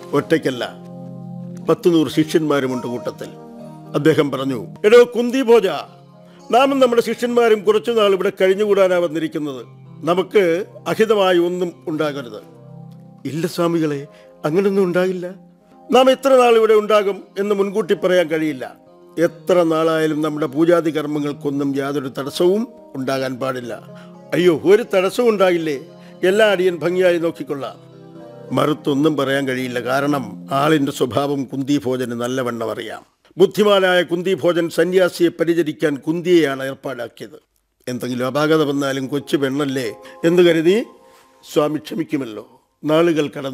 ഒറ്റയ്ക്കല്ല പത്ത് നൂറ് ശിഷ്യന്മാരുമുണ്ട് കൂട്ടത്തിൽ അദ്ദേഹം പറഞ്ഞു എടോ കുന്തി ഭോജ നാമും നമ്മുടെ ശിഷ്യന്മാരും കുറച്ചുനാൾ ഇവിടെ കഴിഞ്ഞുകൂടാനാ വന്നിരിക്കുന്നത് നമുക്ക് അഹിതമായി ഒന്നും ഉണ്ടാകരുത് ഇല്ല സ്വാമികളെ അങ്ങനൊന്നും ഉണ്ടാകില്ല നാം എത്ര നാൾ ഇവിടെ ഉണ്ടാകും എന്ന് മുൻകൂട്ടി പറയാൻ കഴിയില്ല എത്ര നാളായാലും നമ്മുടെ പൂജാതി കർമ്മങ്ങൾക്കൊന്നും യാതൊരു തടസ്സവും ഉണ്ടാകാൻ പാടില്ല അയ്യോ ഒരു തടസ്സവും ഉണ്ടാകില്ലേ എല്ലാ അടിയൻ ഭംഗിയായി നോക്കിക്കൊള്ളാം മറുത്തൊന്നും പറയാൻ കഴിയില്ല കാരണം ആളിന്റെ സ്വഭാവം കുന്തിഭോജന് നല്ലവണ്ണം അറിയാം ബുദ്ധിമാനായ കുന്തിഭോജൻ സന്യാസിയെ പരിചരിക്കാൻ കുന്തിയെയാണ് ഏർപ്പാടാക്കിയത് എന്തെങ്കിലും അപാകത വന്നാലും കൊച്ചു പെണ്ണല്ലേ എന്ന് കരുതി സ്വാമി ക്ഷമിക്കുമല്ലോ നാളുകൾ കടന്നു